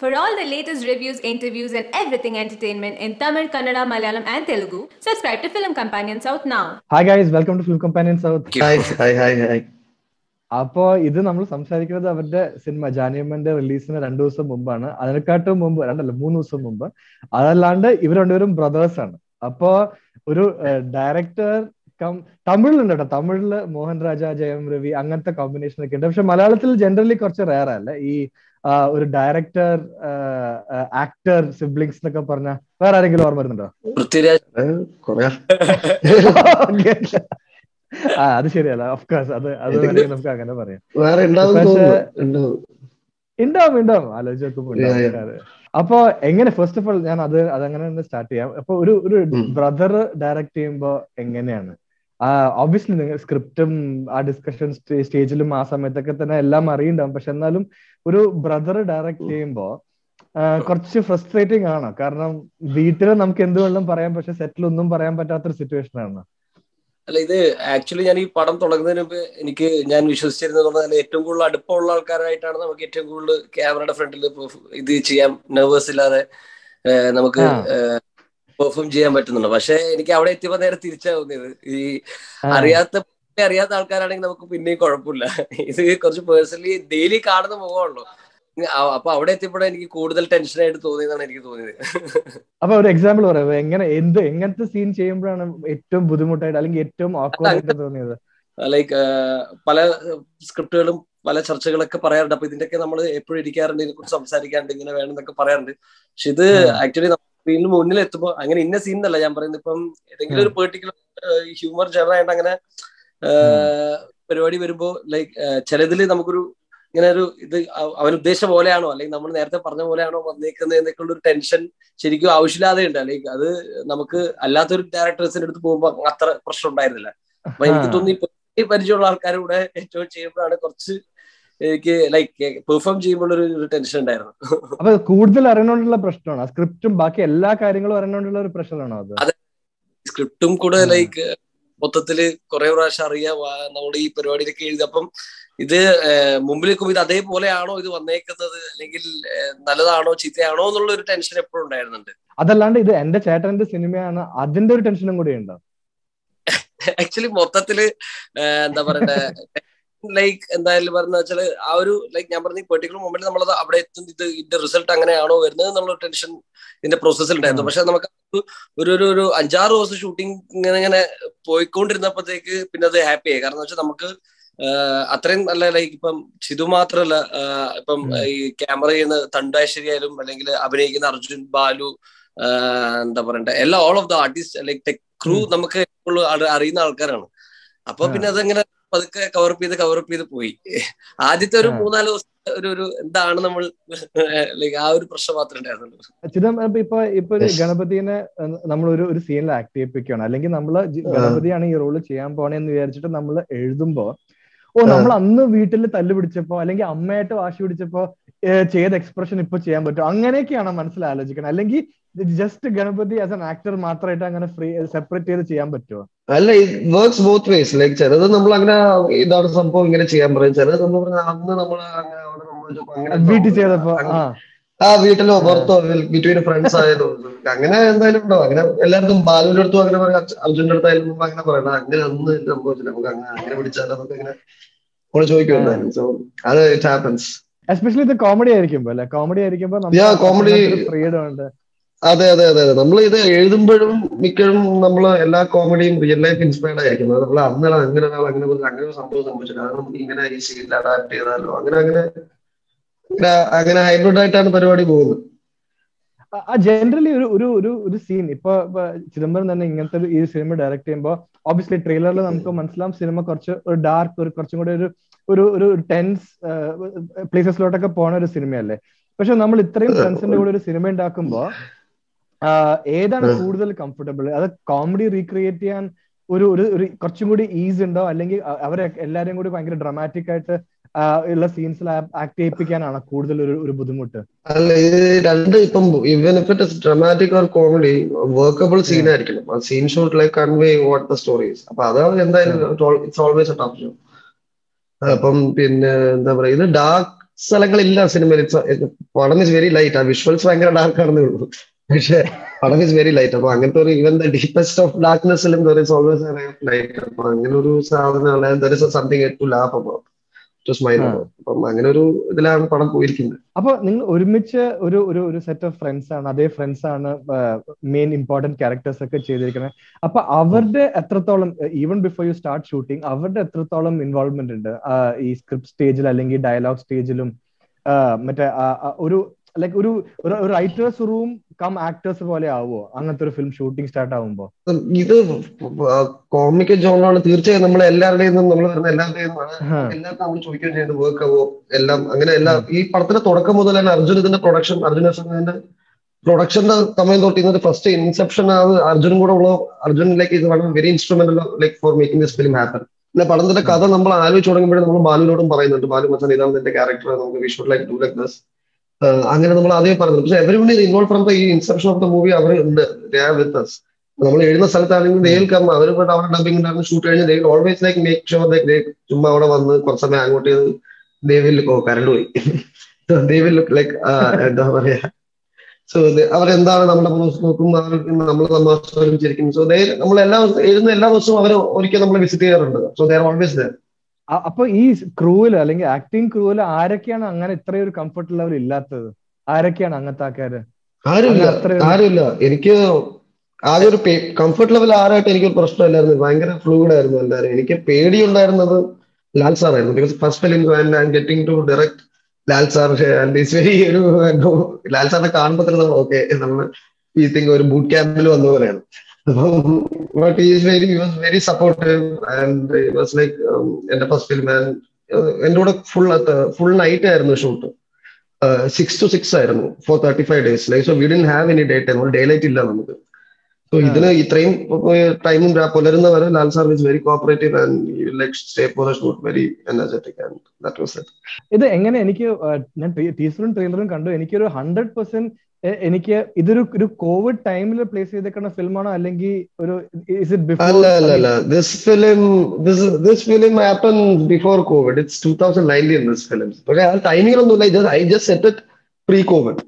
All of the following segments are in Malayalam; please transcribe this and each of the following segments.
For all the latest reviews, interviews, and everything entertainment in Tamil, Kannada, Malayalam, and Telugu, subscribe to Film Companion South now. Hi guys welcome to Film Companion South hi hi hi hi അപ്പോ ഇത് നമ്മൾ സംസാരിക്കുന്നത് അവരുടെ സിനിമ ജാനിയമ്മന്റെ റിലീസിന് രണ്ടു ദിവസം മുമ്പാണ് അതിനെക്കാട്ടും മുമ്പ് രണ്ടല്ല മൂന്ന് ദിവസം മുമ്പ് അതല്ലാണ്ട് ഇവർ രണ്ടുപേരും ബ്രദേഴ്സ് ആണ് അപ്പോ ഒരു ഡയറക്ടർ കം തമിഴിലുണ്ട് കേട്ടോ തമിഴില് മോഹൻ രാജ ജയം രവി അങ്ങനത്തെ കോമ്പിനേഷൻ ഒക്കെ ഉണ്ട് പക്ഷെ മലയാളത്തിൽ ജനറലി കുറച്ച് റയർ അല്ലേ ഈ ആ, ഒരു ഡയറക്ടർ ആക്ടർ സിബ്ലിങ്സ് എന്നൊക്കെ പറഞ്ഞ വേറെ ആരെങ്കിലും ഓർമ്മ വരുന്നുണ്ടോ പൃഥ്വിരാജ് കൊറേ ആ അത് ശരിയല്ല ഓഫ് കോഴ്സ് അത് അത് വേണമെങ്കിൽ നമുക്ക് അങ്ങനെ പറയാം വേറെ ഉണ്ടാവും പക്ഷേ- തോന്നുന്നു ഉണ്ടാവും ഉണ്ടാവും ഉണ്ടാവും ആലോചിച്ച് നോക്കുമ്പോൾ Yeah, ഉണ്ടാവും. അതെ. അപ്പൊ എങ്ങനെ ഫസ്റ്റ് ഓഫ് ഓൾ ഞാൻ അത് അതങ്ങനെ തന്നെ സ്റ്റാർട്ട് ചെയ്യാം അപ്പൊ ഒരു ഒരു ഉം. ബ്രദർ ഡയറക്ട് ചെയ്യുമ്പോ എങ്ങനെയാണ് ഓബിയസ്ലി നിങ്ങൾ സ്ക്രിപ്റ്റും ആ ഡിസ്കഷൻ സ്റ്റേജിലും ആ സമയത്തൊക്കെ തന്നെ എല്ലാം അറിയണ്ടാവും പക്ഷെ എന്നാലും ഒരു ബ്രദർ ഡയറക്ട് ചെയ്യുമ്പോ ആ, കുറച്ച് ഫ്രസ്ട്രേറ്റിംഗ് ആണ് കാരണം വീട്ടിൽ നമുക്ക് എന്ത് വേണം പറയാം പക്ഷെ സെറ്റിൽ ഒന്നും പറയാൻ പറ്റാത്തൊരു സിറ്റുവേഷൻ ആണ് അല്ല ഇത് ആക്ച്വലി ഞാൻ ഈ പടം തുടങ്ങുന്നതിന് മുമ്പ് എനിക്ക് ഞാൻ വിശ്വസിച്ചിരുന്നത് പറഞ്ഞാൽ ഏറ്റവും കൂടുതൽ അടുപ്പമുള്ള ആൾക്കാരായിട്ടാണ് നമുക്ക് ഏറ്റവും കൂടുതൽ ക്യാമറയുടെ ഫ്രണ്ടിൽ ഇത് ചെയ്യാൻ നെർവസ് ഇല്ലാതെ ഏഹ്, നമുക്ക് ആ. പെർഫോം ചെയ്യാൻ പറ്റുന്നുണ്ട് പക്ഷെ എനിക്ക് അവിടെ എത്തിയപ്പോ നേരെ തിരിച്ചാ തോന്നിയത് ഈ ആ. അറിയാത്ത അറിയാത്ത ആൾക്കാരാണെങ്കിൽ നമുക്ക് പിന്നെയും കുഴപ്പമില്ല ഇത് കുറച്ച് പേഴ്സണലി ഡെയിലി കാണുന്ന മുഖമാണല്ലോ അ- അപ്പൊ അവിടെ എത്തിയപ്പോഴാണ് എനിക്ക് കൂടുതൽ ടെൻഷനായിട്ട് തോന്നിയതാണ് എനിക്ക് തോന്നിയത് അപ്പൊ ഒരു എക്സാമ്പിൾ പറയാം എങ്ങനെ എന്ത് എങ്ങനത്തെ സീൻ ചെയ്യുമ്പോഴാണ് ഏറ്റവും ബുദ്ധിമുട്ടായിട്ട് അല്ലെങ്കിൽ ഏറ്റവും awkward ആയിട്ട് തോന്നിയത് ലൈക്ക് പല സ്ക്രിപ്റ്റുകളും പല ചർച്ചകളൊക്കെ പറയാറുണ്ട് അപ്പൊ ഇതിന്റെയൊക്കെ നമ്മൾ എപ്പോഴും ഇരിക്കാറുണ്ട് ഇതിനെ കുറിച്ച് സംസാരിക്കാറുണ്ട് ഇങ്ങനെ വേണം എന്നൊക്കെ പറയാറുണ്ട് പക്ഷെ ഇത് ഉം. ആക്ച്വലി സ്ക്രീനിന് മുന്നിൽ എത്തുമ്പോൾ അങ്ങനെ ഇന്ന സീൻ എന്നല്ല ഞാൻ പറയുന്നത് ഇപ്പം ഏതെങ്കിലും ഒരു പെർട്ടിക്കുലർ ഹ്യൂമർ ജനറായിട്ട് അങ്ങനെ ഏഹ്, പരിപാടി വരുമ്പോ ലൈക്ക് ചിലതിൽ നമുക്കൊരു ഇങ്ങനെ ഒരു ഇത് അവ- അവൻ ഉദ്ദേശിച്ച പോലെയാണോ അല്ലെങ്കിൽ നമ്മൾ നേരത്തെ പറഞ്ഞ പോലെയാണോ വന്നേക്കുന്നത് എന്നൊക്കെയുള്ള ഒരു ടെൻഷൻ ശരിക്കും ആവശ്യമില്ലാതെ ഉണ്ട് ലൈക്ക് അത് നമുക്ക് അല്ലാത്തൊരു ഡയറക്ടേഴ്സിന്റെ അടുത്ത് പോകുമ്പോൾ അത്ര പ്രശ്നം ഉണ്ടായിരുന്നില്ല അപ്പൊ എനിക്ക് ആ. തോന്നി ഇപ്പൊ ഈ പരിചയമുള്ള ആൾക്കാരുടെ കൂടെ ഏറ്റവും ചെയ്യുമ്പോഴാണ് കുറച്ച് എനിക്ക് ലൈക്ക് പെർഫോം ചെയ്യുമ്പോൾ ഒരു ടെൻഷൻ ഉണ്ടായിരുന്നു അപ്പൊ കൂടുതൽ അറിയണോണ്ടുള്ള പ്രശ്നമാണ് സ്ക്രിപ്റ്റും ബാക്കി എല്ലാ കാര്യങ്ങളും അറിയണോണ്ടുള്ള ഒരു പ്രശ്നമാണോ അത് അത് സ്ക്രിപ്റ്റും കൂടെ ആ. ലൈക്ക് മൊത്തത്തില് കുറെ പ്രാവശ്യം അറിയാം നമ്മുടെ ഈ പരിപാടിയിലൊക്കെ എഴുതി അപ്പം ഇത് ഏഹ്, മുമ്പിൽ നിൽക്കുമ്പോൾ ഇത് അതേപോലെയാണോ ഇത് വന്നേക്കുന്നത് അല്ലെങ്കിൽ ഏഹ്, നല്ലതാണോ ചീത്തയാണോ എന്നുള്ള ഒരു ടെൻഷൻ എപ്പോഴും ഉണ്ടായിരുന്നുണ്ട് അതല്ലാണ്ട് ഇത് എന്റെ ചേട്ടന്റെ സിനിമയാണ് അതിന്റെ ഒരു ടെൻഷനും കൂടി ഉണ്ടോ ആക്ച്വലി മൊത്തത്തില് ഏഹ്, എന്താ പറയണ്ടേ ലൈക്ക് എന്തായാലും പറഞ്ഞ വെച്ചാല് ആ ഒരു ലൈക്ക് ഞാൻ പറഞ്ഞ പെർട്ടിക്കുലർ മൊമെന്റ് നമ്മളത് അവിടെ എത്തും ഇത് ഇതിന്റെ റിസൾട്ട് അങ്ങനെയാണോ വരുന്നത് എന്നുള്ള ടെൻഷൻ ഇതിന്റെ പ്രോസസ്സിൽ ഉണ്ടായിരുന്നു ഉം. പക്ഷെ നമുക്ക് ഒരു ഒരു ഒരു അഞ്ചാറ് ദിവസം ഷൂട്ടിംഗ് ഇങ്ങനെ ഇങ്ങനെ പോയിക്കൊണ്ടിരുന്നപ്പോഴത്തേക്ക് പിന്നെ അത് ഹാപ്പി ആയി കാരണം വെച്ചാൽ നമുക്ക് ആഹ് അത്രയും നല്ല ലൈക്ക് ഇപ്പം ചിതു മാത്രല്ല ആഹ് ഇപ്പം ഉം. ഈ ക്യാമറ ചെയ്യുന്ന തണ്ടാശ്ശേരി ആയാലും അല്ലെങ്കിൽ അഭിനയിക്കുന്ന അർജുൻ ബാലു ആഹ് എന്താ പറയണ്ടേ എല്ലാ all of the artist like tech crew ഉം. നമുക്ക് എപ്പോഴും അറി- അറിയുന്ന ആൾക്കാരാണ് അപ്പൊ ആ. പിന്നെ അതങ്ങനെ പതുക്കെ കവർ ചെയ്ത് കവർ ചെയ്ത് പോയി ആദ്യത്തെ ഒരു ആ. മൂന്നാല് ദിവസം ഒരു ഒരു എന്താണ് നമ്മൾ ലൈക്ക് ആ ഒരു പ്രശ്നം മാത്രമേ ഉണ്ടായിരുന്നുള്ളൂ ചിദം ഇപ്പൊ ഇപ്പൊ ഇപ്പൊ ഒരു Yes. ഗണപതിനെ നമ്മൾ ഒരു ഒരു സീനിൽ ആക്ട് ചെയ്യിപ്പിക്കുകയാണ് അല്ലെങ്കിൽ നമ്മൾ ഗണപതിയാണ് ഈ റോള് ചെയ്യാൻ പോണേന്ന് വിചാരിച്ചിട്ട് നമ്മൾ എഴുതുമ്പോ ഓ നമ്മൾ അന്ന് വീട്ടിൽ തല്ല് പിടിച്ചപ്പോ അല്ലെങ്കിൽ അമ്മയായിട്ട് വാശി പിടിച്ചപ്പോ ഏഹ് ചെയ്ത എക്സ്പ്രഷൻ ഇപ്പൊ ചെയ്യാൻ പറ്റും അങ്ങനെയൊക്കെയാണ് മനസ്സിൽ ആലോചിക്കണം അല്ലെങ്കിൽ just Ganapathi as an actor മാത്രമായിട്ട് അങ്ങനെ ഫ്രീ സെപ്പറേറ്റ് ചെയ്ത് ചെയ്യാൻ പറ്റുമോ അല്ല വർക്ക്സ് ബോത്ത് വേസ് ലൈക്ക് ചിലത് നമ്മൾ അങ്ങനെ ഇതാണ് സംഭവം ഇങ്ങനെ ചെയ്യാൻ പറയും ചിലത് നമ്മൾ പറഞ്ഞ അന്ന് നമ്മൾ അങ്ങനെ അവിടെ സംഭവിച്ചപ്പോ അങ്ങനെ വീട്ടിൽ ചെയ്തപ്പോ ആ ആ വീട്ടിലോ പുറത്തോ ബിറ്റ്വീൻ ഫ്രണ്ട്സ് ആയാലോ അങ്ങനെ എന്തായാലും ഉണ്ടോ അങ്ങനെ എല്ലാവർക്കും ബാലുവിന്റെ അടുത്തും അങ്ങനെ പറയാം അർജുന്റെ അടുത്തായാലും നമുക്ക് അങ്ങനെ പറയണം അങ്ങനെ അന്ന് സംഭവിച്ചില്ല നമുക്ക് അങ്ങനെ അങ്ങനെ പിടിച്ചാലോ നമുക്ക് അങ്ങനെ നമ്മൾ ചോദിക്കും എന്തായാലും സോ അത് ഇറ്റ് ഹാപ്പൻസ് എസ്പെഷ്യലി ഇത് കോമഡി ആയിരിക്കുമ്പോ അല്ലെ കോമഡി ആയിരിക്കുമ്പോ Yeah, comedy- ഫ്രീഡം ഉണ്ട് അതെ അതെ അതെ അതെ നമ്മൾ ഇത് എഴുതുമ്പോഴും മിക്കഴും നമ്മൾ എല്ലാ കോമഡിയും റിയൽ ലൈഫ് ഇൻസ്പയർഡ് ആയിരിക്കും നമ്മൾ അന്ന് അങ്ങനെ ഒരാൾ അങ്ങനെ ഒരു- അങ്ങനെ ഒരു സംഭവം സംഭവിച്ചില്ല അത് നമുക്ക് ഇങ്ങനെ ഈ സീനിൽ അഡാപ്റ്റ് ചെയ്താലോ അങ്ങനെ അങ്ങനെ അങ്ങനെ- അങ്ങനെ ഹൈബ്രിഡ് ആയിട്ടാണ് പരിപാടി പോകുന്നത് ജനറലി ഒരു ഒരു ഒരു ഒരു സീൻ ഇപ്പൊ ഇപ്പൊ ചിദംബരം തന്നെ ഇങ്ങനത്തെ ഒരു ഈ സിനിമ ഡയറക്ട് ചെയ്യുമ്പോൾ ഓബിയസ്ലി ട്രെയിലറിൽ നമുക്ക് മനസ്സിലാവും സിനിമ കുറച്ച് ഒരു ഡാർക്ക് ഒരു കുറച്ചും കൂടി ഒരു ഒരു ഒരു ടെൻസ് പ്ലേസസിലോട്ടൊക്കെ പോണ ഒരു സിനിമയല്ലേ പക്ഷെ നമ്മൾ ഇത്രയും ടെൻസിന്റെ കൂടെ ഒരു സിനിമ ഉണ്ടാക്കുമ്പോ ആഹ് ഏതാണ് ഉം. കൂടുതൽ കംഫർട്ടബിൾ അത് കോമഡി റീക്രിയേറ്റ് ചെയ്യാൻ ഒരു ഒരു ഒരു കുറച്ചും കൂടി ഈസ് ഉണ്ടോ അല്ലെങ്കിൽ അ- അവരെ എല്ലാരെയും കൂടി ഭയങ്കര ഡ്രമാറ്റിക് ആയിട്ട് ആഹ് ഉള്ള സീൻസിൽ ആക്ട് ചെയ്യിപ്പിക്കാനാണ് കൂടുതൽ ഒരു ഒരു ബുദ്ധിമുട്ട് അല്ല ഇത് രണ്ട് ഇപ്പം even if it dramatic or comedy workable scene ആയിരിക്കണം ആ scene shot like convey what the stories അപ്പൊ അതാണ് എന്തായാലും it's always a tough show അപ്പം പിന്നെ എന്താ പറയാ ഇത് ഡാർക്ക് സ്ഥലങ്ങളില്ല സിനിമയിൽ പടം ഇസ് വെരി ലൈറ്റ് ആ വിഷ്വൽസ് ഭയങ്കര ഡാർക്ക് ആണെന്നേ ഉള്ളൂ പക്ഷെ പടം ഇസ് വെരി ലൈറ്റ് അപ്പൊ അങ്ങനത്തെ ഒരു ഇവൻ ദ ഡീപ്പസ്റ്റ് ഓഫ് ഡാർക്ക്നെസ്സിലും ഓൾവേസ് ലൈറ്റ് അപ്പൊ അങ്ങനെ ഒരു സാധനം something to laugh about to smile അപ്പം അങ്ങനെ ഒരു ഇതിലാണ് പടം പോയിരിക്കുന്നത് അപ്പൊ നിങ്ങൾ ഒരുമിച്ച് ഒരു ഒരു ഒരു സെറ്റ് ഓഫ് ഫ്രണ്ട്സ് ആണ് അതേ ഫ്രണ്ട്സ് ആണ് മെയിൻ ഇമ്പോർട്ടന്റ് ക്യാരക്ടേഴ്സ് ഒക്കെ ചെയ്തിരിക്കുന്നത് അപ്പൊ അവരുടെ എത്രത്തോളം even before you start shooting അവരുടെ എത്രത്തോളം ഇൻവോൾവ്മെന്റ് ഉണ്ട് ഈ സ്ക്രിപ്റ്റ് സ്റ്റേജിൽ അല്ലെങ്കിൽ ഡയലോഗ് സ്റ്റേജിലും മറ്റേ ഒരു ലൈക്ക് ഒരു ഒരു റൈറ്റേഴ്സ് റൂം കം ആക്ടേഴ്സ് പോലെ ആവുമോ അങ്ങനത്തെ ഒരു ഫിലിം ഷൂട്ടിംഗ് സ്റ്റാർട്ട് ആവുമ്പോ ഇത് കോമിക് ജോണാണ് തീർച്ചയായും നമ്മൾ എല്ലാവരുടെയും നമ്മൾ വരുന്ന എല്ലാവരുടെയും എല്ലാവർക്കും നമ്മൾ ചോദിക്കുകയും ചെയ്യുന്നത് വർക്ക് ആവോ എല്ലാം അങ്ങനെ എല്ലാ ഈ പടത്തിന്റെ തുടക്കം മുതൽ തന്നെ അർജുൻ ഇതിന്റെ പ്രൊഡക്ഷൻ അർജുൻ അസറിന്റെ പ്രൊഡക്ഷന്റെ സമയം തൊട്ടിരുന്നത് ഫസ്റ്റ് ഇൻസെപ്ഷൻ അത് അർജുനും കൂടെ ഉള്ള അർജുനിലേക്ക് ഇത് വളരെ very instrumental like for making this film happen പിന്നെ പടത്തിന്റെ കഥ നമ്മൾ ആലോചിച്ച് തുടങ്ങുമ്പോഴേ നമ്മൾ ബാലുവിനോടും പറയുന്നുണ്ട് ബാലു മച്ചാൻ ഇതാണ് എന്റെ ക്യാരക്ടർ നമുക്ക് visual like do like this അങ്ങനെ നമ്മൾ ആദ്യം പറഞ്ഞത് പക്ഷെ everyone involve from the ഈ ഇൻസെപ്ഷൻ ഓഫ് ദ മൂവി അവർ ഉണ്ട് വിത്ത് അസ് നമ്മൾ എഴുതുന്ന സ്ഥലത്താണെങ്കിൽ ദേൽ കം അവർ അവിടെ ഡബിംഗ് ഉണ്ടായിരുന്നു ഷൂട്ട് കഴിഞ്ഞ് they always like make sure like ചുമ്മാ അവിടെ വന്ന് കുറച്ച് സമയം അങ്ങോട്ട് ദേവിൽ കരണ്ട് പോയി ദേവിൽ ലൈക്ക് എന്താ പറയാ സോ അവരെന്താണ് നമ്മുടെ നോക്കും നമ്മൾ തമാശം ചിരിക്കും സോ ദേ നമ്മൾ എല്ലാ എഴുതുന്ന എല്ലാ ദിവസവും അവർ ഒരിക്കൽ നമ്മളെ വിസിറ്റ് ചെയ്യാറുണ്ട് so they are always there അപ്പൊ ഈ ക്രൂവില് അല്ലെങ്കിൽ ആക്ടിങ് ക്രൂവില് ആരൊക്കെയാണ് അങ്ങനെ ഇത്രയും ഒരു കംഫർട്ട് ലെവൽ ഇല്ലാത്തത് ആരൊക്കെയാണ് അങ്ങനത്തെ ആൾക്കാര് ആരുമില്ല ആരുമില്ല എനിക്ക് ആദ്യം ഒരു കംഫർട്ട് ലെവൽ ആരായിട്ട് എനിക്കൊരു പ്രശ്നമില്ലായിരുന്നു ഭയങ്കര ഫ്ലൂഡ് ആയിരുന്നു എല്ലാവരും എനിക്ക് പേടി ഉണ്ടായിരുന്നത് ലാൽ സാർ ആയിരുന്നു because first film getting to direct Lal sir is very ഒരു ലാൽ സാറിനെ കാണുമ്പോൾ തന്നെ നമ്മൾ ഓക്കെ നമ്മൾ ഈ തിങ്ക് ഒരു ബൂട്ട് ക്യാമ്പിൽ വന്ന പോലെയാണ് but is very was very supportive and was like എന്റെ ഫസ്റ്റ് ഫിലിം എന്റെ കൂടെ ഫുൾ ഫുൾ നൈറ്റ് ആയിരുന്നു ഷൂട്ട് സിക്സ് ടു സിക്സ് ആയിരുന്നു four thirty five days like so we didn't have any day time daylight ഇല്ല നമുക്ക് സോ ഇതിന് ഇത്രയും ടൈമും പുലരുന്ന വരെ Lal sir is very cooperative and like stay for the shoot very energetic and that was it ഇത് എങ്ങനെ എനിക്ക് ഞാൻ ടീസറും ട്രെയിലറും കണ്ടു എനിക്കൊരു ഹൺഡ്രഡ് പെർസെന്റ് എനിക്ക് ഇതൊരു ഒരു കോവിഡ് ടൈമിൽ പ്ലേസ് ചെയ്തേക്കുന്ന ഫിലിമാണോ അല്ലെങ്കിൽ ഒരു ഇസ് ഇറ്റ് ബിഫോർ അല്ല അല്ല അല്ല this film this this film happen before COVID it's two thousand nineteen this film പക്ഷേ ആ ടൈമിങ്ങിലൊന്നുമില്ല I just set it pre COVID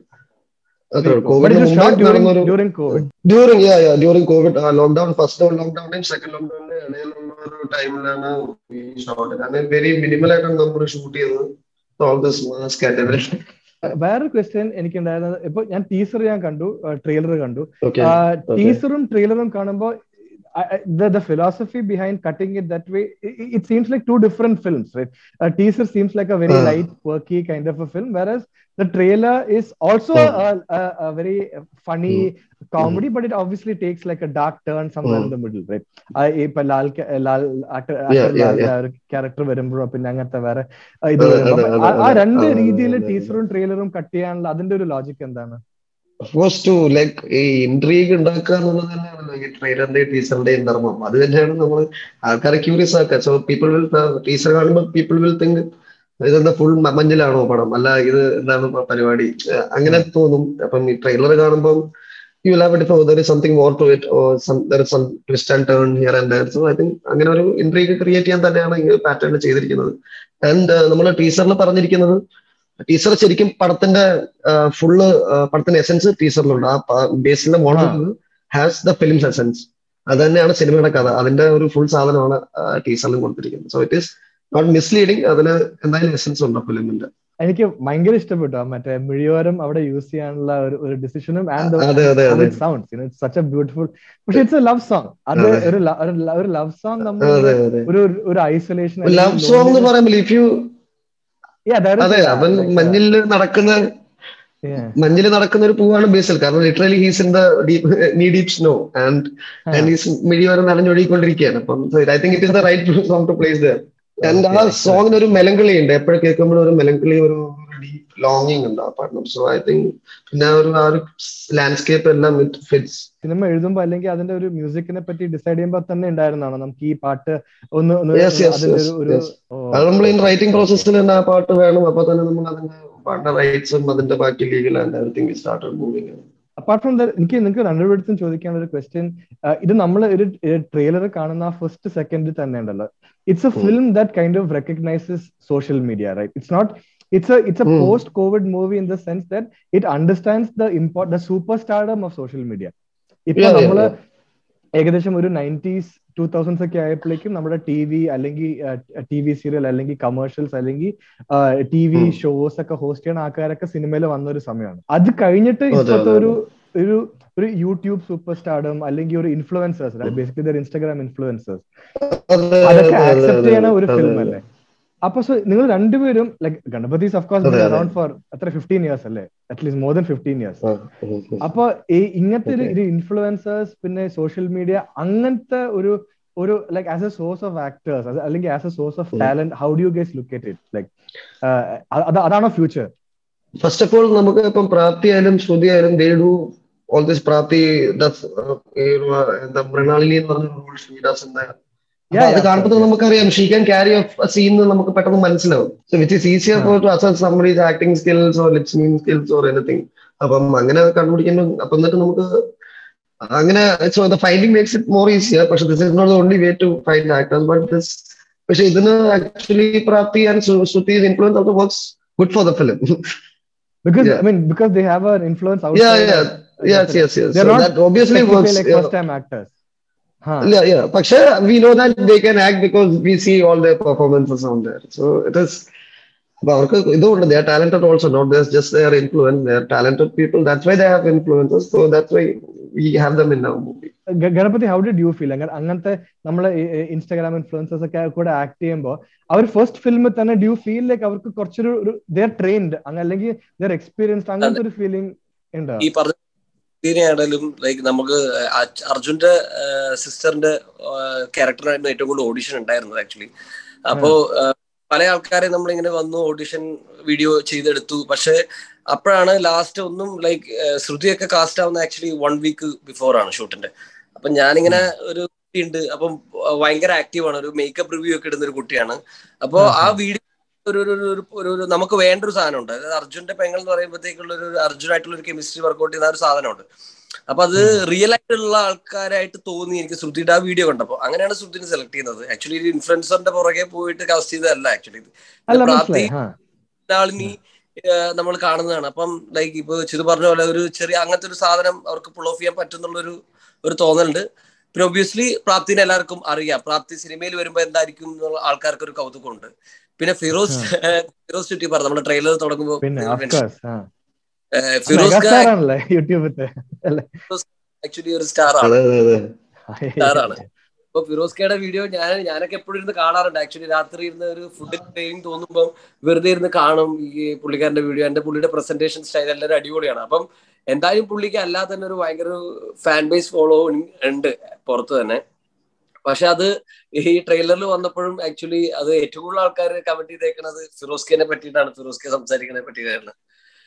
during during COVID lockdown first ലോക്ക്ഡൌണിന്റെയും സെക്കൻഡ് ലോക്ക്ഡൌണിന്റെ ഇടയിലുള്ള ഒരു ടൈമിലാണ് ഈ ഷോട്ട് കാരണം വെരി മിനിമൽ ആയിട്ടാണ് നമ്മൾ ഷൂട്ട് ചെയ്തത് ഓൾ ദിസ് മാസ്ക് ആൻഡ് വേറൊരു ക്വസ്റ്റ്യൻ എനിക്ക് ഉണ്ടായിരുന്നത് ഇപ്പൊ ഞാൻ ടീസർ ഞാൻ കണ്ടു ട്രെയിലർ കണ്ടു ടീസറും ട്രെയിലറും കാണുമ്പോൾ the the philosophy behind cutting it that way it, it seems like two different films right a teaser seems like a very uh. light quirky kind of a film whereas the trailer is also uh. a, a, a very funny mm. comedy but it obviously takes like a dark turn somewhere mm. in the middle right ഇപ്പൊ ലാൽ ലാൽ ക്യാരക്ടർ വരുമ്പോഴോ പിന്നെ അങ്ങനത്തെ വേറെ ഇത് ആ രണ്ട് രീതിയിൽ ടീസറും ട്രെയിലറും കട്ട് ചെയ്യാനുള്ള അതിന്റെ ഒരു ലോജിക് എന്താണ് സപ്പോസ് ടു ലൈക്ക് ഈ ഇൻട്രീഗ് ഉണ്ടാക്കുക എന്നുള്ളത് തന്നെയാണല്ലോ ഈ ട്രെയിലറിന്റെയും ടീച്ചറിന്റെയും ധർമ്മം അത് തന്നെയാണ് നമ്മൾ ആൾക്കാരെ ക്യൂരിയസ് ആക്കുക സോ പീപ്പിൾ വിൽ ടീച്ചർ കാണുമ്പോൾ പീപ്പിൾ വിൽ തിങ്ക് ഇതെന്താ ഫുൾ മഞ്ഞിലാണോ പടം അല്ല ഇത് എന്താണ് പരിപാടി അങ്ങനെ തോന്നും അപ്പം ഈ ട്രെയിലർ കാണുമ്പോൾ you will have it there is something more to it or some there is some twist and turn here and there so I think അങ്ങനെ ഒരു ഇൻട്രീഗ് ക്രിയേറ്റ് ചെയ്യാൻ തന്നെയാണ് ഈ പാറ്റേൺ ചെയ്തിരിക്കുന്നത് ആൻഡ് നമ്മൾ ടീച്ചറിൽ പറഞ്ഞിരിക്കുന്നത് ടീച്ചർ ശരിക്കും പടത്തിന്റെ ഫുള്ള് പടത്തിന്റെ എസെൻസ് ടീച്ചറിലുണ്ട് ആ ബേസിലെ model has the films essence അത് തന്നെയാണ് സിനിമയുടെ കഥ അതിന്റെ ഒരു ഫുൾ സാധനമാണ് ടീച്ചറിലും കൊടുത്തിരിക്കുന്നത് so it is not misleading അതിന് എന്തായാലും എസെൻസ് ഉണ്ട് ഫിലിമിന്റെ എനിക്ക് ഭയങ്കര ഇഷ്ടപ്പെട്ടു മറ്റേ മിഴിയോരം അവിടെ യൂസ് ചെയ്യാനുള്ള ഒരു ഒരു ഡിസിഷനും and sounds such a beautiful പക്ഷെ ഇറ്റ്സ് എ ലവ് സോങ് അത് ഒരു ഒരു ലവ് സോങ് നമ്മൾ ഒരു ഒരു ഐസൊലേഷൻ ലവ് സോങ് എന്ന് പറയുമ്പോൾ ഇഫ് യു അതെ അവൻ മഞ്ഞിൽ നടക്കുന്ന മഞ്ഞിൽ നടക്കുന്ന ഒരു പൂവാണ് ബേസിൽ കാരണം literally he's in the knee deep snow and and he's മിഴി വരെ നനഞ്ഞൊഴുകിക്കൊണ്ടിരിക്കുകയാണ് അപ്പം I think it is the right song to place there and ആ സോങ്ങിന് ഒരു മെലങ്കളി ഉണ്ട് എപ്പോഴും കേൾക്കുമ്പോഴും ഒരു മെലങ്കളി ഒരു ഡീപ് ലോങ്ങിങ് ഉണ്ട് ആ പാട്ടിനും സോ ഐ തിങ്ക് പിന്നെ ഒരു ആ ഒരു ലാൻഡ്സ്കേപ്പ് എല്ലാം ഇറ്റ് ഫിറ്റ്സ് സിനിമ എഴുതുമ്പോൾ അല്ലെങ്കിൽ അതിന്റെ ഒരു മ്യൂസിക്കിനെ പറ്റി ഡിസൈഡ് ചെയ്യുമ്പോൾ തന്നെ ഉണ്ടായിരുന്നാണോ നമുക്ക് ഈ പാട്ട് ഒന്ന് അത് നമ്മൾ ഈ റൈറ്റിംഗ് പ്രോസസ്സിൽ തന്നെ ആ പാട്ട് വേണം അപ്പൊ തന്നെ നമ്മൾ അതിന്റെ പാട്ടിന്റെ റൈറ്റ്സും അതിന്റെ ബാക്കി legal and everything started moving apart from the എനിക്ക് നിങ്ങൾക്ക് രണ്ടുപേർത്തും ചോദിക്കാനുള്ള ഒരു ക്വസ്റ്റ്യൻ ഇത് നമ്മൾ ഒരു ട്രെയിലർ കാണുന്ന ആ ഫസ്റ്റ് സെക്കൻഡിൽ തന്നെ ഉണ്ടല്ലോ it's a film that kind of recognises social media right it's not it's a it's a Hmm. post covid movie in the sense that it understands the import the superstardom of social media ഇപ്പൊ Yeah, yeah, നമ്മള് yeah. ഏകദേശം ഒരു നയൻറ്റീസ് ടൂ തൗസൻഡ്സ് ഒക്കെ ആയപ്പോഴേക്കും നമ്മുടെ ടി വി അല്ലെങ്കിൽ ടി വി സീരിയൽ അല്ലെങ്കിൽ കമേഴ്ഷ്യൽസ് അല്ലെങ്കിൽ ടി വി Hmm. ഷോസ് ഒക്കെ ഹോസ്റ്റ് ചെയ്യുന്ന ആൾക്കാരൊക്കെ സിനിമയിൽ വന്ന ഒരു സമയമാണ് അത് കഴിഞ്ഞിട്ട് അതെ, ഇപ്പോഴത്തെ അതെ, ഒരു ഒരു ഒരു യൂട്യൂബ് സൂപ്പർ സ്റ്റാർഡും അല്ലെങ്കിൽ ഒരു influencers basically there Instagram influencers അതെ, അതൊക്കെ അതെ, ആക്സെപ്റ്റ് അതെ, ചെയ്യണ ഒരു അതെ, ഫിലിം അതെ. അല്ലേ അപ്പൊ സോ നിങ്ങൾ രണ്ടുപേരും ലൈക് ഗണപതീസ് ഓഫ് കോഴ്സ് അതെ, അതെ. അറൌണ്ട് ഫോർ എത്ര ഫിഫ്റ്റീൻ ഇയേഴ്സ് അല്ലേ at least more than fifteen years ആ, ഉം, ഉം. അപ്പൊ ഈ ഇങ്ങനത്തെ ഒരു Okay. ഒരു ഇൻഫ്ലുവൻസേഴ്സ് പിന്നെ സോഷ്യൽ മീഡിയ അങ്ങനത്തെ ഒരു ഒരു like as a source of actors അല്ലെങ്കിൽ as a source of Mm. Talent how do you guys look at it like അതാണോ ഫ്യൂച്ചർ ഫസ്റ്റ് ഓഫ് ഓൾ നമുക്ക് ഇപ്പം പ്രാപ്തി ആയാലും ശ്രുതി ആയാലും they do all this Prapti does, uh, ഈ ഒരു, uh, എന്താ മൃണാളിനി എന്ന് പറഞ്ഞ റോൾ ഷീ ഡസ് എന്താ Yeah, അത് yeah, കാണുമ്പോൾ of course, നമുക്കറിയാം ഷീ ക്യാൻ ക്യാരി സീൻ നമുക്ക് പെട്ടെന്ന് മനസ്സിലാവും so which is easier for to assess somebody's acting skills or lip sync skills or anything അപ്പം അങ്ങനെ കണ്ടുപിടിക്കുമ്പോൾ അപ്പം എന്നിട്ട് നമുക്ക് അങ്ങനെ so the finding makes it more easier പക്ഷെ this is not the only way to find actors but this പക്ഷെ ഇതിന് actually Prapti and Shruti influence of works good for the film because Yeah. i mean because they have an influence Yeah, outside yeah. of- Yes, yes, yes. they're So not that obviously technically works. like yeah. first time actors huh. Yeah, yeah. പക്ഷെ we know that they can act because we see all their performances on there. So it is. അപ്പൊ അവർക്ക് ഇതുകൊണ്ട് they are talented also, not there's just their influence. They are talented people. That's why they have influences. So that's why we have them in our movie. ഗ- Ganapathi how did you feel അങ്ങനത്തെ നമ്മളെ ഇൻസ്റ്റാഗ്രാം ഇൻഫ്ലുവൻസേഴ്സ് ഒക്കെ കൂടെ ആക്ട് ചെയ്യുമ്പോൾ അവർ ഫസ്റ്റ് ഫിലിമിൽ തന്നെ ഡ്യൂ ഫീൽ ലൈക്ക് അവർക്ക് കുറച്ചൊരു ദർ ട്രെയിൻഡ് അല്ലെങ്കിൽ ദർ എക്സ്പീരിയൻസ്ഡ് അങ്ങനത്തെ ഒരു ഫീലിംഗ് ഉണ്ട് ഈ പറഞ്ഞ ആണെങ്കിലും ലൈക്ക് നമുക്ക് അർജ്- അർജുന്റെ സിസ്റ്ററിന്റെ ക്യാരക്ടറായിരുന്നു ഏറ്റവും കൂടുതൽ ഓഡിഷൻ ഉണ്ടായിരുന്നത് ആക്ച്വലി അപ്പോ ആ, പല ആൾക്കാരെ നമ്മളിങ്ങനെ വന്നു ഓഡിഷൻ വീഡിയോ ചെയ്തെടുത്തു പക്ഷെ അപ്പോഴാണ് ലാസ്റ്റ് ഒന്നും ലൈക്ക് ശ്രുതിയൊക്കെ കാസ്റ്റ് ആവുന്ന ആക്ച്വലി വൺ വീക്ക് ബിഫോർ ആണ് ഷൂട്ടിന്റെ അപ്പൊ ഞാനിങ്ങനെ ഒരു കുട്ടിയുണ്ട് അപ്പം ഭയങ്കര ആക്റ്റീവ് ആണ് ഒരു മേക്കപ്പ് റിവ്യൂ ഒക്കെ ഇടുന്ന ഒരു കുട്ടിയാണ് അപ്പോ ആ വീഡിയോ ഒരു ഒരു ഒരു- ഒരു- ഒരു ഒരു നമുക്ക് വേണ്ട ഒരു സാധനമുണ്ട് അതായത് അർജുന്റെ പെങ്ങൾ എന്ന് പറയുമ്പോഴത്തേക്കുള്ള ഒരു അർജുനായിട്ടുള്ള ഒരു കെമിസ്ട്രി വർക്ക്ഔട്ട് ചെയ്യുന്ന ആ ഒരു സാധനമുണ്ട് അപ്പൊ അത് റിയൽ ആയിട്ടുള്ള ആൾക്കാരായിട്ട് തോന്നി എനിക്ക് ശ്രുതിയുടെ ആ വീഡിയോ കണ്ടപ്പോ അങ്ങനെയാണ് ശ്രുതിനെ സെലക്ട് ചെയ്യുന്നത് ആക്ച്വലി ഒരു ഇൻഫ്ലുവൻസറിന്റെ പുറകെ പോയിട്ട് കാസ്റ്റ് ചെയ്തതല്ല ആക്ച്വലി അല്ല പ്രാപ്തി മനസ്സിലായി ഹാ ആളിനി നമ്മൾ കാണുന്നതാണ് അപ്പം ലൈക്ക് ഇപ്പൊ ചിത് പറഞ്ഞ പോലെ ഒരു ചെറിയ അങ്ങനത്തെ ഒരു സാധനം അവർക്ക് പുൾ ഓഫ് ചെയ്യാൻ പറ്റുന്നുള്ളൊരു ഒരു തോന്നലുണ്ട് പിന്നെ ഒബ്വിയസ്ലി പ്രാപ്തിനെ എല്ലാവർക്കും അറിയാം പ്രാപ്തി സിനിമയിൽ വരുമ്പോ എന്തായിരിക്കും എന്നുള്ള ആൾക്കാർക്ക് ഒരു കൗതുകമുണ്ട് പിന്നെ ഫിറോസ് ഫിറോസ് ചുറ്റി പറഞ്ഞു നമ്മുടെ ട്രെയിലർ തുടങ്ങുമ്പോൾ പിന്നെ ഓഫ് കോഴ്സ് ഹാ ഫിറോസ് മെഗാസ്റ്റാർ ആണല്ലേ യൂട്യൂബിലത്തെ അല്ലേ ആക്ച്വലി ഒരു സ്റ്റാർ ആണ് അതെ അതെ അതെ Star ആണ്. ഇപ്പൊ ഫിറോസ് കെയുടെ വീഡിയോ ഞാൻ ഞാനൊക്കെ എപ്പോഴും ഇരുന്ന് കാണാറുണ്ട് ആക്ച്വലി രാത്രി ഇരുന്ന് ഒരു ഫുഡ് ക്രേവിംഗ് തോന്നുമ്പോൾ വെറുതെ ഇരുന്ന് കാണും ഈ പുള്ളിക്കാരന്റെ വീഡിയോ എന്റെ പുള്ളിയുടെ പ്രസന്റേഷൻ സ്റ്റൈൽ എല്ലാവരും അടിപൊളിയാണ് അപ്പം എന്തായാലും പുള്ളിക്ക് അല്ലാതെ തന്നെ ഒരു ഭയങ്കര ഫാൻ ബേസ് ഫോളോ ഉണ്ട് പുറത്ത് തന്നെ പക്ഷെ അത് ഈ ട്രെയിലറിൽ വന്നപ്പോഴും ആക്ച്വലി അത് ഏറ്റവും കൂടുതൽ ആൾക്കാർ കമന്റ് ചെയ്തേക്കുന്നത് ഫിറോസ് കെനെ പറ്റിയിട്ടാണ് ഫിറോസ് കെ സംസാരിക്കുന്നതിനെ പറ്റിയിട്ടാണ്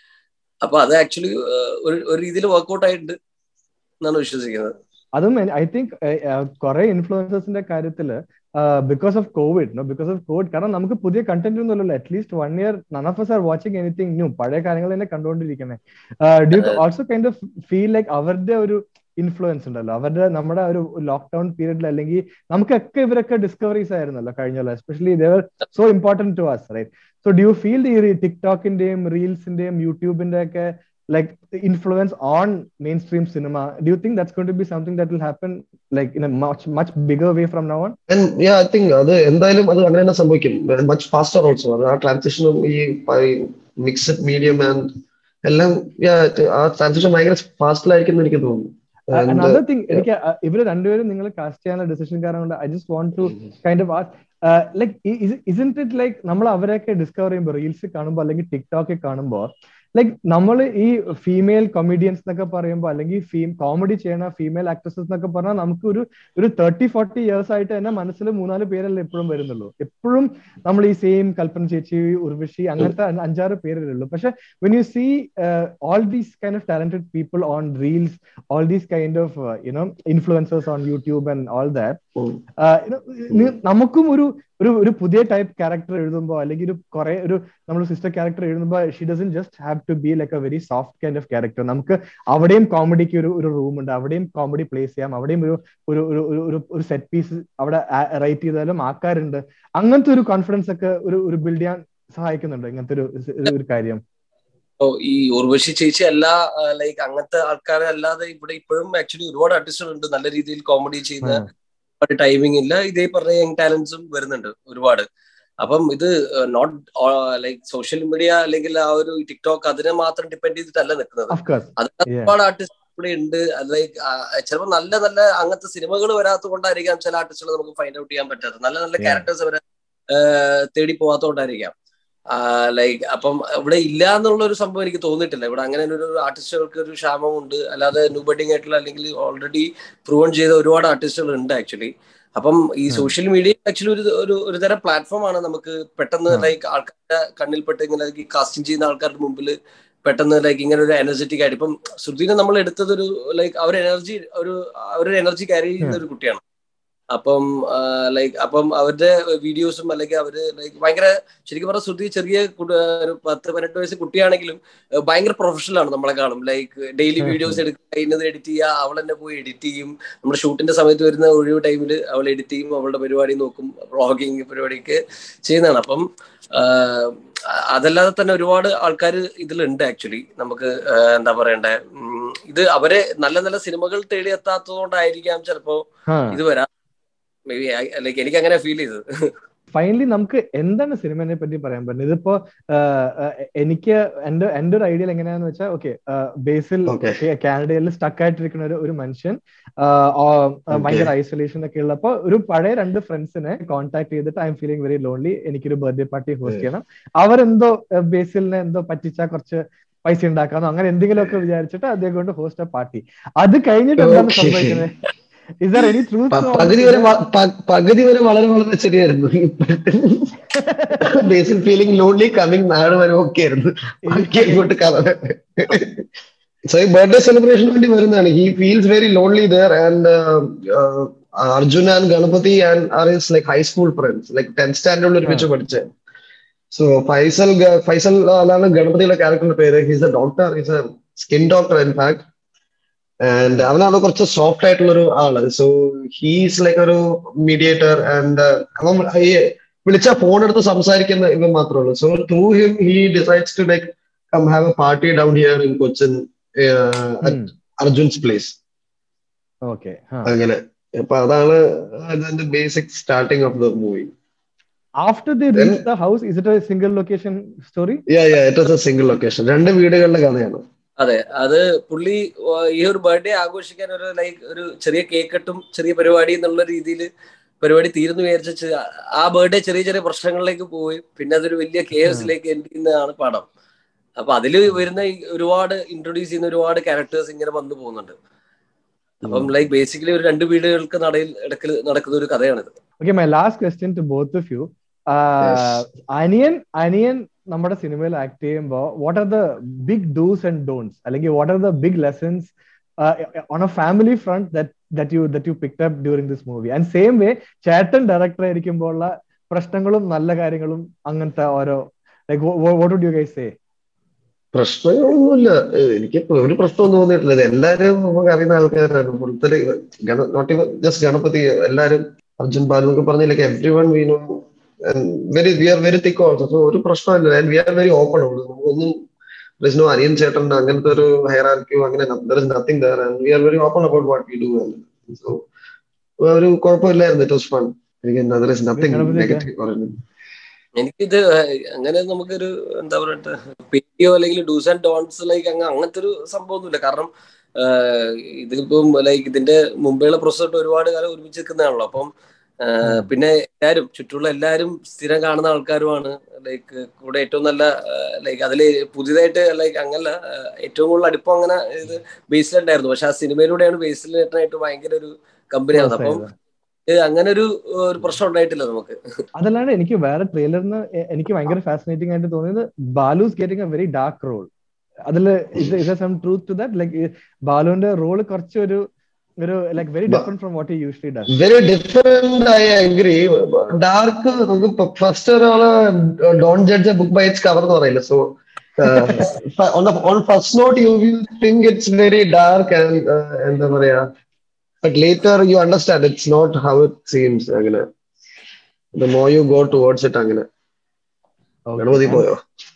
അപ്പൊ അത് ആക്ച്വലി ഒരു ഒരു രീതിയിൽ വർക്ക്ഔട്ട് ആയിട്ടുണ്ട് എന്നാണ് വിശ്വസിക്കുന്നത് അതും ഐ തിങ്ക് കുറെ ഇൻഫ്ലുവൻസേഴ്സിന്റെ കാര്യത്തില് because of Covid no because of Covid കാരണം നമുക്ക് പുതിയ കണ്ടന്റ് ഒന്നുമല്ലല്ലോ at least one year none of us are watching anything new പഴയ കാര്യങ്ങൾ തന്നെ കണ്ടുകൊണ്ടിരിക്കുന്നത് do also kind of feel like അവരുടെ ഒരു ഇൻഫ്ലുവൻസ് ഉണ്ടല്ലോ അവരുടെ നമ്മുടെ ഒരു ലോക്ക്ഡൌൺ പീരീഡിൽ അല്ലെങ്കിൽ നമുക്കൊക്കെ ഇവരൊക്കെ ഡിസ്കവറീസ് ആയിരുന്നല്ലോ കഴിഞ്ഞല്ലോ especially they were so important to us right so do you feel ഈ ടിക്ടോക്കിന്റെയും റീൽസിന്റെയും യൂട്യൂബിന്റെ ഒക്കെ like influence on mainstream cinema do you think that's going to be something that will happen like in a much much bigger way from now on And yeah, I think അത് എന്തായാലും അത് അങ്ങനെ തന്നെ സംഭവിക്കും മച്ച് ഫാസ്റ്റർ ഓൾസോ അത് ആ ട്രാൻസിഷനും ഈ മിക്സഡ് മീഡിയം ആൻഡ് എല്ലാം yeah, ആ ട്രാൻസിഷൻ ഭയങ്കര ഫാസ്റ്റിലായിരിക്കും എന്ന് എനിക്ക് തോന്നുന്നു And, another thing എനിക്ക് uh, ഇവര് രണ്ടുപേരും നിങ്ങൾ കാസ്റ്റ് ചെയ്യാനുള്ള ഡിസിഷൻ കാരണം കൊണ്ട് I just want to kind of like isn't it like നമ്മൾ അവരെയൊക്കെ ഡിസ്കവർ ചെയ്യുമ്പോൾ റീൽസ് കാണുമ്പോൾ അല്ലെങ്കിൽ ടിക്ടോക്കിൽ കാണുമ്പോൾ ലൈക്ക് നമ്മൾ ഈ ഫീമെയിൽ കൊമീഡിയൻസ് എന്നൊക്കെ പറയുമ്പോൾ അല്ലെങ്കിൽ ഫീം കോമഡി ചെയ്യണ ഫീമെയിൽ ആക്ട്രസസ് എന്നൊക്കെ പറഞ്ഞാൽ നമുക്ക് ഒരു ഒരു തേർട്ടി ഫോർട്ടി ഇയേഴ്സ് ആയിട്ട് തന്നെ മനസ്സിൽ മൂന്നാല് പേരല്ലേ എപ്പോഴും വരുന്നുള്ളൂ എപ്പോഴും നമ്മൾ ഈ സെയിം കൽപ്പന ചേച്ചി ഉർവശി അങ്ങനത്തെ അഞ്ച് അഞ്ചാറ് പേരല്ലേ ഉള്ളൂ പക്ഷെ when you see all these kind of talented people on reels all these kind of you know influencers on YouTube and all that ഉം. നമുക്കും ഒരു ഒരു ഒരു പുതിയ ടൈപ്പ് ക്യാരക്ടർ എഴുതുമ്പോൾ അല്ലെങ്കിൽ ഒരു കുറെ ഒരു നമ്മൾ സിസ്റ്റർ ക്യാരക്ടർ എഴുതുമ്പോൾ she doesn't just have to be like a very soft kind of character നമുക്ക് അവിടെയും കോമഡിക്ക് ഒരു ഒരു റൂം ഉണ്ട് അവിടെയും കോമഡി പ്ലേസ് ചെയ്യാം അവിടെയും ഒരു ഒരു ഒരു ഒരു- ഒരു ഒരു സെറ്റ് പീസ് അവിടെ റൈറ്റ് ചെയ്താലും ആക്കാറുണ്ട് അങ്ങനത്തെ ഒരു കോൺഫിഡൻസ് ഒക്കെ ഒരു ഒരു ബിൽഡ് ചെയ്യാൻ സഹായിക്കുന്നുണ്ടോ ഇങ്ങനത്തെ ഒരു ഒരു കാര്യം ഓ ഈ ഉർവശി ചേച്ചി എല്ലാ ലൈക്ക് അങ്ങനത്തെ ആൾക്കാരെ അല്ലാതെ ഇവിടെ ഇപ്പോഴും ആക്ച്വലി ഒരുപാട് ആർട്ടിസ്റ്റുകൾ ഉണ്ട് നല്ല രീതിയിൽ കോമഡി ചെയ്യുന്ന ടൈമിംഗ് ഇല്ല ഇതേ പറഞ്ഞ യങ് ടാലൻസും വരുന്നുണ്ട് ഒരുപാട് അപ്പം ഇത് നോട്ട് ലൈക്ക് സോഷ്യൽ മീഡിയ അല്ലെങ്കിൽ ആ ഒരു ടിക്ടോക്ക് അതിനെ മാത്രം ഡിപ്പെൻഡ് ചെയ്തിട്ടല്ല നിൽക്കുന്നത് അത് ഒരുപാട് ആർട്ടിസ്റ്റ് ഇവിടെ ഉണ്ട് ലൈക്ക് ചിലപ്പോൾ നല്ല നല്ല അങ്ങനത്തെ സിനിമകൾ വരാത്തത് കൊണ്ടായിരിക്കാം ചില ആർട്ടിസ്റ്റുകൾ നമുക്ക് ഫൈൻഡ് ഔട്ട് ചെയ്യാൻ പറ്റാത്തത് നല്ല നല്ല ക്യാരക്ടേഴ്സ് അവരെ തേടി പോകാത്തതുകൊണ്ടായിരിക്കാം ലൈക്ക് അപ്പം ഇവിടെ ഇല്ല എന്നുള്ള ഒരു സംഭവം എനിക്ക് തോന്നിയിട്ടില്ല ഇവിടെ അങ്ങനെ ഒരു ആർട്ടിസ്റ്റുകൾക്ക് ഒരു ക്ഷാമമുണ്ട് അല്ലാതെ ന്യൂ ബഡിങ് ആയിട്ടുള്ള അല്ലെങ്കിൽ ഓൾറെഡി പ്രൂവൺ ചെയ്ത ഒരുപാട് ആർട്ടിസ്റ്റുകൾ ഉണ്ട് ആക്ച്വലി അപ്പം ഈ സോഷ്യൽ മീഡിയ ആക്ച്വലി ഒരു ഒരു ഒരു തരം പ്ലാറ്റ്ഫോം ആണ് നമുക്ക് പെട്ടെന്ന് ലൈക്ക് ആൾക്കാരുടെ കണ്ണിൽപ്പെട്ട് ഇങ്ങനെ കാസ്റ്റിംഗ് ചെയ്യുന്ന ആൾക്കാരുടെ മുമ്പിൽ പെട്ടെന്ന് ലൈക്ക് ഇങ്ങനെ ഒരു എനർജറ്റിക് ആയിട്ട് ഇപ്പം ശ്രുതിനെ നമ്മൾ എടുത്തത് ഒരു ലൈക്ക് അവർ എനർജി ഒരു അവരൊരു എനർജി ക്യാരി ചെയ്യുന്ന ഒരു കുട്ടിയാണ് അപ്പം ലൈക്ക് അപ്പം അവരുടെ വീഡിയോസും അല്ലെങ്കിൽ അവര് ലൈക്ക് ഭയങ്കര ശരിക്കും പറഞ്ഞ ശ്രുതി ചെറിയ ഒരു പത്ത് പതിനെട്ട് വയസ്സ് കുട്ടിയാണെങ്കിലും ഭയങ്കര പ്രൊഫഷണൽ ആണ് നമ്മളെ കാണും ലൈക്ക് ഡെയിലി വീഡിയോസ് എടുക്കുക ഇന്നത് എഡിറ്റ് ചെയ്യുക അവൾ തന്നെ പോയി എഡിറ്റ് ചെയ്യും നമ്മുടെ ഷൂട്ടിന്റെ സമയത്ത് വരുന്ന ഒഴിവ് ടൈമിൽ അവൾ എഡിറ്റ് ചെയ്യും അവളുടെ പരിപാടി നോക്കും വ്ളോഗിങ് പരിപാടിയൊക്കെ ചെയ്യുന്നതാണ് അപ്പം അതല്ലാതെ തന്നെ ഒരുപാട് ആൾക്കാർ ഇതിലുണ്ട് ആക്ച്വലി നമുക്ക് എന്താ പറയണ്ടേ ഇത് അവരെ നല്ല നല്ല സിനിമകൾ തേടി എത്താത്തതുകൊണ്ടായിരിക്കാം ചിലപ്പോ ഇത് വരാം മേ ബി ലൈക്ക് എനിക്ക് അങ്ങനെ ഫീൽ ചെയ്തത് ഫൈനലി നമുക്ക് എന്താണ് സിനിമയെ പറ്റി പറയാൻ പറ്റുന്നത് ഇതിപ്പോ എനിക്ക് എന്റെ എന്റെ ഒരു ഐഡിയ എങ്ങനെയാന്ന് വെച്ചാൽ ഓക്കെ ബേസിൽ കാനഡയിൽ സ്റ്റക്ക് ആയിട്ടിരിക്കുന്ന ഒരു ഒരു മനുഷ്യൻ ഭയങ്കര ഐസൊലേഷൻ ഒക്കെ ഉള്ളപ്പോ ഒരു പഴയ രണ്ട് ഫ്രണ്ട്സിനെ കോൺടാക്ട് ചെയ്തിട്ട് I'm feeling very lonely എനിക്കൊരു ബർത്ത്ഡേ പാർട്ടി ഹോസ്റ്റ് ചെയ്യണം അവരെന്തോ ബേസിലിനെ എന്തോ പറ്റിച്ചാൽ കുറച്ച് പൈസ ഉണ്ടാക്കാന്നോ അങ്ങനെ എന്തെങ്കിലുമൊക്കെ വിചാരിച്ചിട്ട് അദ്ദേഹം കൊണ്ട് ഹോസ്റ്റ് ആ പാർട്ടി അത് കഴിഞ്ഞിട്ട് എന്താണ് സംഭവിക്കുന്നത് പകുതി വരെ പകുതി വരെ വളരെ വളരെ ശരിയായിരുന്നു ബേസിൽ ഫീലിംഗ് ലോൺലി കമ്മിങ് നാട് വരെ ഒക്കെ ആയിരുന്നു ഇങ്ങോട്ട് കഥ സോ ഈ ബർത്ത്ഡേ സെലിബ്രേഷൻ വേണ്ടി വരുന്നതാണ് he feels very lonely there and Arjun and Ganapathi and are is like high school friends like tenth സ്റ്റാൻഡേർഡിൽ ഒരുമിച്ച് പഠിച്ചത് സോ ഫൈസൽ ഫൈസൽ അതാണ് ഗണപതിയുടെ ക്യാരക്ടറിന്റെ പേര് he's a doctor he's a skin doctor in fact and അവനാണ് കുറച്ച് സോഫ്റ്റ് ആയിട്ടുള്ള ഒരു ആള് സോ ഹീസ് ലൈക്ക് ഒരു മീഡിയേറ്റർ ആൻഡ് അവൻ വിളിച്ച ഫോൺ എടുത്ത് സംസാരിക്കുന്ന ഇവൻ മാത്രമേ ഉള്ളൂ so through him he decides to like come have A party down here in Cochin Arjun's place okay അങ്ങനെ അപ്പൊ അതാണ് അതിന്റെ basic starting of the movie after the reach the house is it a single location story yeah yeah it was a single location രണ്ട് വീടുകളുടെ കഥയാണ് അതെ അത് പുള്ളി ഈ ഒരു ബർത്ത്ഡേ ആഘോഷിക്കാൻ ഒരു ലൈക്ക് ഒരു ചെറിയ കേക്ക് കട്ടും ചെറിയ പരിപാടി എന്നുള്ള രീതിയിൽ പരിപാടി തീർന്നു വിചാരിച്ച ആ ബർത്ത്ഡേ ചെറിയ ചെറിയ പ്രശ്നങ്ങളിലേക്ക് പോയി പിന്നെ അതൊരു വലിയ കേസിലേക്ക് എൻഡ് ചെയ്യുന്നതാണ് പടം അപ്പൊ അതിൽ വരുന്ന ഒരുപാട് ഇൻട്രൊഡ്യൂസ് ചെയ്യുന്ന ഒരുപാട് ക്യാരക്ടേഴ്സ് ഇങ്ങനെ വന്നു പോകുന്നുണ്ട് അപ്പം ലൈക്ക് ബേസിക്കലി ഒരു രണ്ട് വീടുകൾക്ക് നടയിൽ ഇടയ്ക്ക് നടക്കുന്ന ഒരു കഥയാണിത് okay my last question to both of you അനിയൻ അനിയൻ നമ്മുടെ സിനിമയിൽ ആക്ട് ചെയ്യുമ്പോൾ what are the big dos and don'ts അല്ലെങ്കിൽ what are the big lessons on a family front that you that you picked up during this movie and same way ചേട്ടൻ ഡയറക്ടർ ആയിരിക്കുമ്പോൾ ഉള്ള പ്രശ്നങ്ങളും നല്ല കാര്യങ്ങളും അങ്ങനത്തെ ഓരോ like what would you guys say പ്രശ്നങ്ങളൊന്നുമില്ല എനിക്ക് ഒരു പ്രശ്നവും തോന്നിയിട്ടില്ല എല്ലാരും നമുക്ക് അറിയുന്ന ആൾക്കാരാണ് പുറത്തൊരു നോട്ട് ജസ്റ്റ് ഗണപതി എല്ലാരും അർജുൻ ബാലു എന്നൊക്കെ പറഞ്ഞില്ലേ everyone we know very we are very thick also so ഒരു പ്രശ്നമില്ല and we are very open നമുക്കൊന്നും നോ അനിയൻ ചേട്ടൻ അങ്ങനത്തെ ഒരു ഹെയറാർക്കിയോ അങ്ങനെ nothing there and we are very open about what we do so ഒരു കുഴപ്പമില്ലായിരുന്നു ഇറ്റ് വാസ് ഫൺ എനിക്ക് നത്തിങ് നെഗറ്റീവ് പറയുന്നത് എനിക്കിത് അങ്ങനെ നമുക്കൊരു എന്താ പറയട്ടെ പേടിയോ അല്ലെങ്കിൽ ഡൂസ് ആൻഡ് ഡോൺസ് ലൈക്ക് അങ്ങ് അങ്ങനത്തെ ഒരു സംഭവമൊന്നുമില്ല കാരണം ഇതിപ്പം ലൈക്ക് ഇതിന്റെ മുമ്പേയുള്ള പ്രൊസസ്സായിട്ട് ഒരുപാട് കാലം ഒരുമിച്ച് നിൽക്കുന്നതാണല്ലോ അപ്പം പിന്നെ എല്ലാരും ചുറ്റുമുള്ള എല്ലാരും സ്ഥിരം കാണുന്ന ആൾക്കാരുമാണ് ലൈക്ക് കൂടെ ഏറ്റവും നല്ല ലൈക്ക് അതില് പുതിയതായിട്ട് ലൈക്ക് അങ്ങനല്ല ഏറ്റവും കൂടുതൽ അടുപ്പം അങ്ങനെ ഇത് ബേസിലുണ്ടായിരുന്നു പക്ഷെ ആ സിനിമയിലൂടെയാണ് ബേസിലായിട്ട് ഭയങ്കര ഒരു കമ്പനിയാണ് അപ്പം അങ്ങനെ ഒരു ഒരു പ്രശ്നം ഉണ്ടായിട്ടില്ല നമുക്ക് അതല്ലാണ്ട് എനിക്ക് വേറെ ട്രെയിലറിന് എനിക്ക് ഭയങ്കര ഫാസിനേറ്റിംഗ് ആയിട്ട് തോന്നിയത് Balu's getting a very dark role അതില് is some truth to that like ബാലുവിന്റെ റോള് കുറച്ച് ഒരു ഒരു like very different from what usually does very different I agree dark നമുക്ക് ഫസ്റ്റ് ഒരാള് don't judge book by its cover എന്ന് പറയില്ല so on first note you will think it's very dark and എന്താ പറയാ but later you understand it's not how it seems അങ്ങനെ the more you go towards it അങ്ങനെ ഗണപതി പോയോ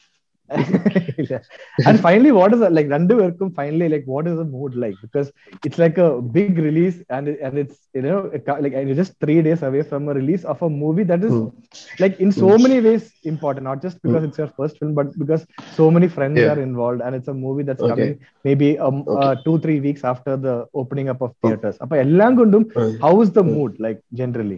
and finally what is the, like രണ്ടുപേർക്കും finally like what is the mood like because it's like a big release and it- and it's you know it ca- like and you're just three days away from a release of a movie that is Hmm. like in so many ways important not just because it's your first film but because so many friends Yeah. are involved and it's a movie that's Okay. coming maybe um, uh, Okay. two three weeks after the opening up of theaters അപ്പൊ എല്ലാം കൊണ്ടും Hmm. how is the Hmm. mood like generally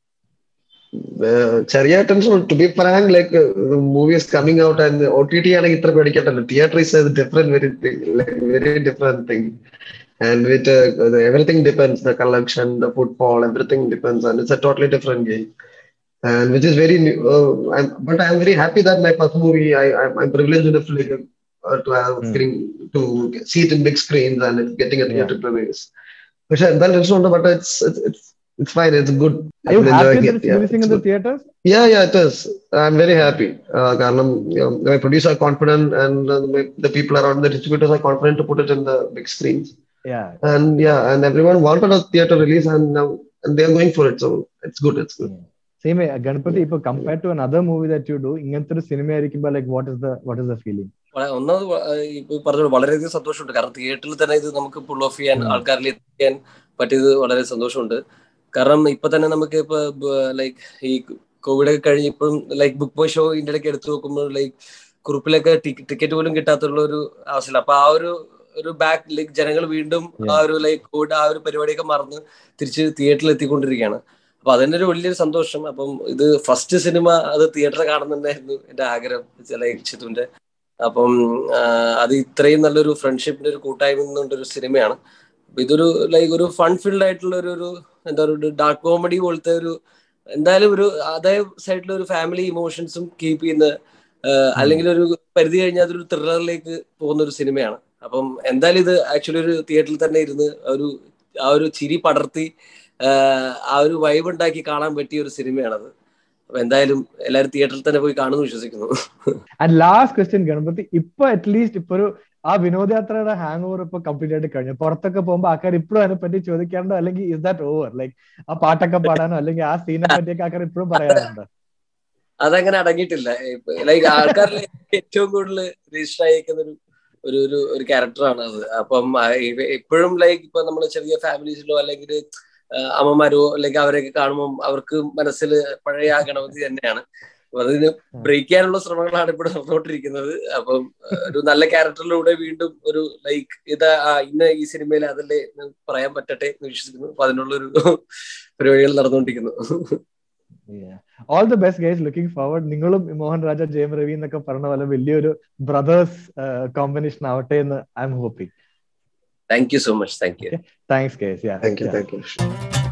ചെറിയ tension to be frank like movie is coming out and O T T ആണെങ്കിൽ ഇത്ര പേടിക്കട്ടല്ലോ theatre is different very very different thing and with everything depends the collection the football everything depends and it's a totally different game and which is very new. Uh, I'm, but I'm very happy that my first movie, I, I'm, I'm privileged enough to, like, uh, to have Hmm. screen, to see it in big screens and it's getting a Yeah. theater release. Which I, that is but it's, it's it's it's fine. It's good. are you I'm happy enjoying that it. it's Yeah, releasing it's in the good. theaters yeah, yeah, it is. I'm very happy. Uh, കാരണം, you know, my producer are confident and uh, my, the people around the distributors are confident to put it in the big screens. yeah And yeah, and everyone wanted a theater release and now and they're going for it. So it's good. It's good. Same Ganapathi ഇപ്പൊ compare to another movie that you do ഇങ്ങനത്തെ ഒരു സിനിമ ആയിരിക്കുമ്പോ like what is the what is the feeling വള- ഒന്നാമത് വ- ആ, ഇപ്പൊ പറഞ്ഞത് വളരെയധികം സന്തോഷമുണ്ട് കാരണം തിയേറ്ററിൽ തന്നെ ഇത് നമുക്ക് പുൾ ഓഫ് ചെയ്യാൻ ഉം. ആൾക്കാരിൽ എത്തിക്കാൻ പറ്റിയത് വളരെ സന്തോഷമുണ്ട് കാരണം ഇപ്പൊ തന്നെ നമുക്ക് ഇപ്പൊ ലൈക്ക് ഈ കോവിഡ് ഒക്കെ കഴിഞ്ഞ് ഇപ്പം ലൈക്ക് ബുക്ക് ബോയ് ഷോ ഇതിന്റെ ഇടയ്ക്ക് എടുത്തു നോക്കുമ്പോൾ ലൈക്ക് കുറിപ്പിലൊക്കെ ടിക്കറ്റ് പോലും കിട്ടാത്തുള്ള ഒരു അവസ്ഥ അപ്പൊ ആ ഒരു ഒരു ബാക്ക് ലൈക്ക് ജനങ്ങൾ വീണ്ടും ആ ഒരു ലൈക്ക് കോവിഡ് ആ ഒരു പരിപാടിയൊക്കെ മറന്ന് തിരിച്ച് തിയേറ്ററിൽ എത്തിക്കൊണ്ടിരിക്കുകയാണ് അപ്പൊ അതിന്റെ ഒരു വലിയൊരു സന്തോഷം അപ്പം ഇത് ഫസ്റ്റ് സിനിമ അത് തിയേറ്ററിൽ കാണുന്നുണ്ടായിരുന്നു എന്റെ ആഗ്രഹം ലൈക്ക് ചിതുവിന്റെ അപ്പം ആ, അത് ഇത്രയും നല്ലൊരു ഫ്രണ്ട്ഷിപ്പിന്റെ ഒരു കൂട്ടായ്മ നിന്നുകൊണ്ടൊരു സിനിമയാണ് അപ്പൊ ഇതൊരു ലൈക്ക് ഒരു ഫൺ ഫീൽഡ് ആയിട്ടുള്ള ഒരു ഒരു എന്താ പറയുക ഡാർക്ക് കോമഡി പോലത്തെ ഒരു എന്തായാലും ഒരു അതേ സൈഡിലെ ഒരു ഫാമിലി ഇമോഷൻസും കീപ്പ് ചെയ്യുന്ന ആ, അല്ലെങ്കിൽ ഒരു പരിധി കഴിഞ്ഞാൽ അതൊരു ത്രില്ലറിലേക്ക് പോകുന്ന ഒരു സിനിമയാണ് അപ്പം എന്തായാലും ഇത് ആക്ച്വലി ഒരു തിയേറ്ററിൽ തന്നെ ഇരുന്ന് ഒരു ആ ഒരു ചിരി പടർത്തി ആ, ആ ഒരു വൈബ് ഉണ്ടാക്കി കാണാൻ പറ്റിയ ഒരു സിനിമയാണത് അപ്പൊ എന്തായാലും എല്ലാവരും തിയേറ്ററിൽ തന്നെ പോയി കാണുമെന്ന് വിശ്വസിക്കുന്നു ആൻഡ് ലാസ്റ്റ് ക്വസ്റ്റ്യൻ ഗണപതി ഇപ്പൊ അറ്റ്ലീസ്റ്റ് ഇപ്പൊ ഒരു ആ വിനോദയാത്രയുടെ ഹാങ് ഓവർ ഇപ്പൊ കംപ്ലീറ്റ് ആയിട്ട് കഴിഞ്ഞു പുറത്തൊക്കെ പോകുമ്പോ ആൾക്കാർ ഇപ്പോഴും അതിനെ പറ്റി ചോദിക്കാറുണ്ടോ അല്ലെങ്കിൽ ഇസ് ദാറ്റ് ഓവർ ലൈക്ക് ആ പാട്ടൊക്കെ പാടാനോ അല്ലെങ്കിൽ ആ സീനെ പറ്റിയൊക്കെ ആൾക്കാർ ഇപ്പോഴും പറയാറുണ്ടോ അതങ്ങനെ അടങ്ങിയിട്ടില്ല ലൈക്ക് ആൾക്കാരിൽ ഏറ്റവും കൂടുതൽ രജിസ്റ്റർ ആയിരിക്കുന്ന ഒരു ഒരു ഒരു ഒരു ക്യാരക്ടറാണ് അത് അപ്പം ആ, ഇവ- എപ്പോഴും ലൈക്ക് ഇപ്പൊ നമ്മൾ ചെറിയ ഫാമിലീസിലോ അല്ലെങ്കിൽ അമ്മമാരോ അല്ലെങ്കിൽ അവരെയൊക്കെ കാണുമ്പോൾ അവർക്ക് മനസ്സിൽ പഴയ ആ ഗണപതി തന്നെയാണ് അപ്പൊ അതിന് ബ്രേക്ക് ചെയ്യാനുള്ള ശ്രമങ്ങളാണ് ഇപ്പോൾ നടന്നുകൊണ്ടിരിക്കുന്നത് അപ്പം ആ, ഒരു നല്ല ക്യാരക്ടറിലൂടെ വീണ്ടും ഒരു ലൈക്ക് ഇത് ആ, ഇന്ന ഈ സിനിമയിൽ അതല്ലേ എന്ന് പറയാൻ പറ്റട്ടെ എന്ന് വിശ്വസിക്കുന്നു അപ്പൊ അതിനുള്ളൊരു പരിപാടികൾ നടന്നുകൊണ്ടിരിക്കുന്നു all the best guys looking forward നിങ്ങളും മോഹൻ രാജ ജയം രവി എന്നൊക്കെ പറഞ്ഞ പോലെ വലിയൊരു ബ്രദേഴ്സ് കോമ്പിനേഷൻ ആവട്ടെ എന്ന് I'm hoping thank you so much thank you thanks guys yeah Thank you. Thank you.